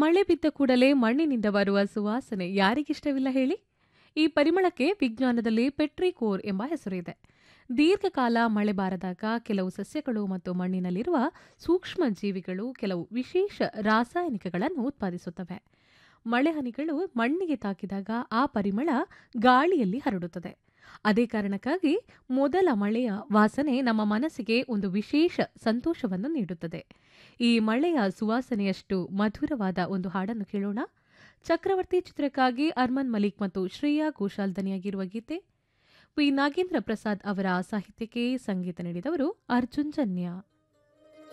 ಮಳೆ ಬಿದ್ದ ಕೂಡಲೇ ಮಣ್ಣಿನಿಂದ ಬರುವ ಸುವಾಸನೆ ಯಾರಿಗಿಷ್ಟವಿಲ್ಲ ಹೇಳಿ ಈ ಪರಿಮಳಕ್ಕೆ ವಿಜ್ಞಾನದಲ್ಲಿ ಪೆಟ್ರಿಕೋರ್ ಎಂಬ ಹೆಸರಿದೆ ದೀರ್ಘಕಾಲ ಮಳೆ ಬಾರದಾಗ ಕೆಲವು ಸಸ್ಯಗಳು ಮತ್ತು ಮಣ್ಣಿನಲ್ಲಿರುವ ಸೂಕ್ಷ್ಮ ಜೀವಿಗಳು ಕೆಲವು ವಿಶೇಷ ರಾಸಾಯನಿಕಗಳನ್ನು ಉತ್ಪಾದಿಸುತ್ತವೆ ಮಳೆಹನಿಗಳು ಮಣ್ಣಿಗೆ ತಾಕಿದಾಗ ಆ ಪರಿಮಳ ಗಾಳಿಯಲ್ಲಿ ಹರಡುತ್ತದೆ ಅದೇ ಕಾರಣಕ್ಕಾಗಿ ಮೊದಲ ಮಳೆಯ ವಾಸನೆ ನಮ್ಮ ಮನಸ್ಸಿಗೆ ಒಂದು ವಿಶೇಷ ಸಂತೋಷವನ್ನು ನೀಡುತ್ತದೆ ಈ ಮಳೆಯ ಸುವಾಸನೆಯಷ್ಟು ಮಧುರವಾದ ಒಂದು ಹಾಡನ್ನು ಕೇಳೋಣ ಚಕ್ರವರ್ತಿ ಚಿತ್ರಕ್ಕಾಗಿ ಅರ್ಮನ್ ಮಲಿಕ್ ಮತ್ತು ಶ್ರೇಯಾ ಘೋಷಾಲ್ ದನಿಯಾಗಿರುವ ಗೀತೆ ಪಿ ನಾಗೇಂದ್ರ ಪ್ರಸಾದ್ ಅವರ ಸಾಹಿತ್ಯಕ್ಕೆ ಸಂಗೀತ ನೀಡಿದವರು ಅರ್ಜುನ್ ಜನ್ಯ